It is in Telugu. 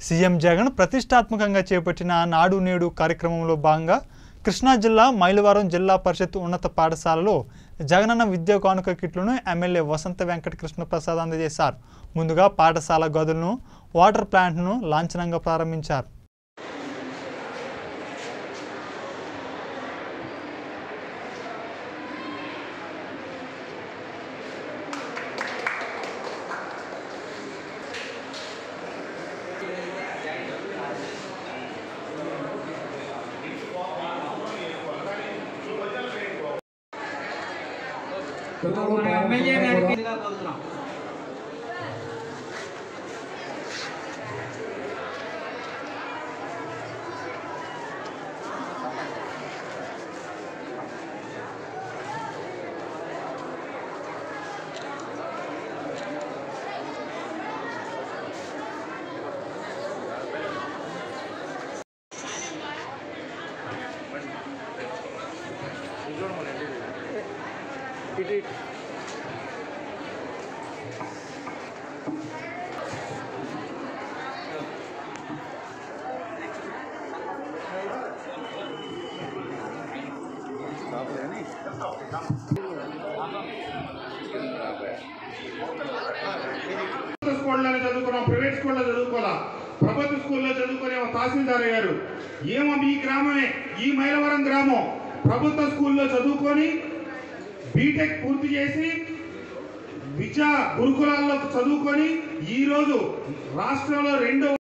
సీఎం జగన్ ప్రతిష్టాత్మకంగా చేపట్టిన నాడు నేడు కార్యక్రమంలో భాగంగా కృష్ణా జిల్లా మైలవరం జిల్లా పరిషత్ ఉన్నత పాఠశాలలో జగనన్న విద్యా కానుక కిట్లను ఎమ్మెల్యే వసంత వెంకట కృష్ణ ప్రసాద్ అందజేశారు ముందుగా పాఠశాల గదులను వాటర్ ప్లాంట్ను లాంఛనంగా ప్రారంభించారు మన ఎమ్మెల్యే గారికి ఇదిగా కోరుతున్నాం ప్రభుత్వ స్కూళ్ళలో చదువుకున్నాం ప్రైవేట్ స్కూల్లో చదువుకోవాలా ప్రభుత్వ స్కూల్లో చదువుకునే ఒక తహసీల్దార్ అయ్యారు ఏమో మీ గ్రామమే ఈ మైలవరం గ్రామం ప్రభుత్వ స్కూల్లో చదువుకొని బీటెక్ పూర్తి చేసి విద్యా గురుకులాల్లో చదువుకొని ఈరోజు రాష్ట్రంలో రెండో